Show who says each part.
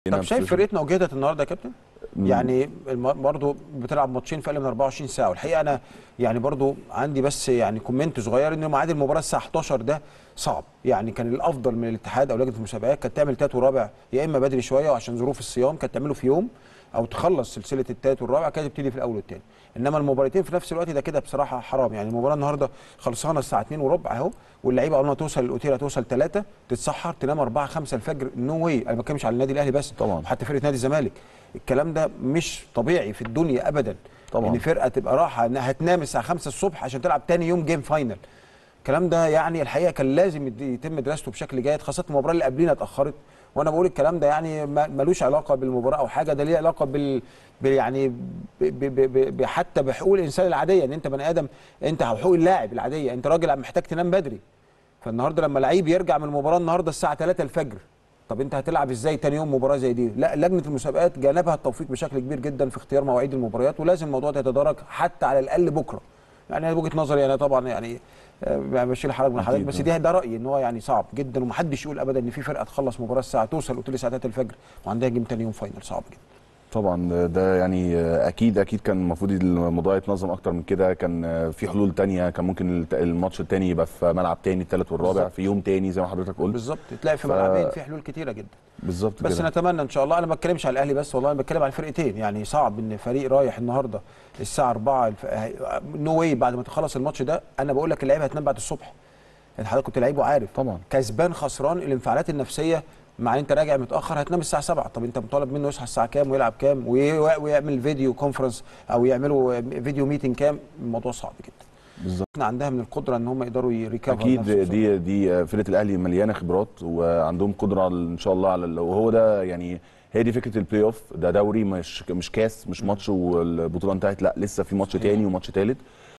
Speaker 1: طب شايف فرقتنا وجهدت النهارده يا كابتن؟
Speaker 2: مم.
Speaker 1: يعني الم- برضو بتلعب ماتشين في اقل من 24 ساعه والحقيقه انا يعني برضو عندي بس يعني كومنت صغير ان ميعاد المباراه الساعه 11 ده صعب يعني كان الافضل من الاتحاد او لجنه المسابقات كانت تعمل تالت ورابع يا اما بدري شويه وعشان ظروف الصيام كانت تعمله في يوم او تخلص سلسله التالت والرابع كانت تبتدي في الاول والثاني انما المباراتين في نفس الوقت ده كده بصراحه حرام يعني المباراه النهارده خلصانه الساعه 2 وربع اهو واللعيبه اول ما توصل الاوتيل هتوصل 3 تتسحر تنام 4 5 الفجر نو واي انا ما بتكلمش على النادي الاهلي بس
Speaker 2: طبعاً.
Speaker 1: حتى فرقه نادي الزمالك الكلام ده مش طبيعي في الدنيا ابدا
Speaker 2: طبعاً.
Speaker 1: ان فرقه تبقى راحه انها هتنام الساعه 5 الصبح عشان تلعب تاني يوم جيم فاينل الكلام ده يعني الحقيقه كان لازم يد- يتم دراسته بشكل جيد خاصه المباراه اللي قبلينا اتاخرت وانا بقول الكلام ده يعني ما- ملوش علاقه بالمباراه او حاجه ده ليه علاقه بال بال- يعني ب- ب- ب- ب- حتى بحقوق الانسان العاديه ان انت بني ادم انت حقوق اللاعب العاديه انت راجل محتاج تنام بدري فالنهارده لما لعيب يرجع من المباراه النهارده الساعه 3 الفجر طب انت هتلعب ازاي تاني يوم مباراه زي دي لا لجنه المسابقات جانبها التوفيق بشكل كبير جدا في اختيار مواعيد المباريات ولازم الموضوع ده يتدارك حتى على الاقل بكره يعني انا وجهه نظري انا طبعا يعني آه، بشيل حرج من حضرتك
Speaker 2: أكيد.
Speaker 1: بس دي ده رايي ان هو يعني صعب جدا ومحدش يقول ابدا ان في فرقه تخلص مباراه الساعه توصل اوتيل الساعه 3 الفجر وعندها جيم تاني يوم فاينل صعب جدا
Speaker 2: طبعا ده يعني اكيد اكيد كان المفروض الموضوع يتنظم اكتر من كده كان في حلول تانية كان ممكن الت- الماتش التاني يبقى في ملعب تاني التالت والرابع
Speaker 1: بالظبط.
Speaker 2: في يوم تاني زي ما حضرتك قلت
Speaker 1: بالظبط تلاقي في
Speaker 2: ف-
Speaker 1: ملعبين في حلول كتيره جدا
Speaker 2: بالظبط
Speaker 1: بس
Speaker 2: كده
Speaker 1: نتمنى ان شاء الله انا ما بتكلمش على الاهلي بس والله انا بتكلم على الفرقتين يعني صعب ان فريق رايح النهارده الساعه 4 الف... نو واي بعد ما تخلص الماتش ده انا بقول لك اللعيبه هتنام بعد الصبح انت حضرتك كنت لعيب وعارف
Speaker 2: طبعا
Speaker 1: كسبان خسران الانفعالات النفسيه مع ان انت راجع متاخر هتنام الساعه 7 طب انت مطالب منه يصحى الساعه كام ويلعب كام وي- ويعمل فيديو كونفرنس او يعملوا فيديو ميتنج كام الموضوع صعب جدا
Speaker 2: بالظبط
Speaker 1: احنا عندها من القدره ان هم يقدروا يريكفر
Speaker 2: اكيد دي دي فرقه الاهلي مليانه خبرات وعندهم قدره على- ان شاء الله على ال- وهو ده يعني هي دي فكره البلاي اوف ده دوري مش مش كاس مش ماتش والبطوله انتهت لا لسه في ماتش
Speaker 1: صحيح.
Speaker 2: تاني وماتش تالت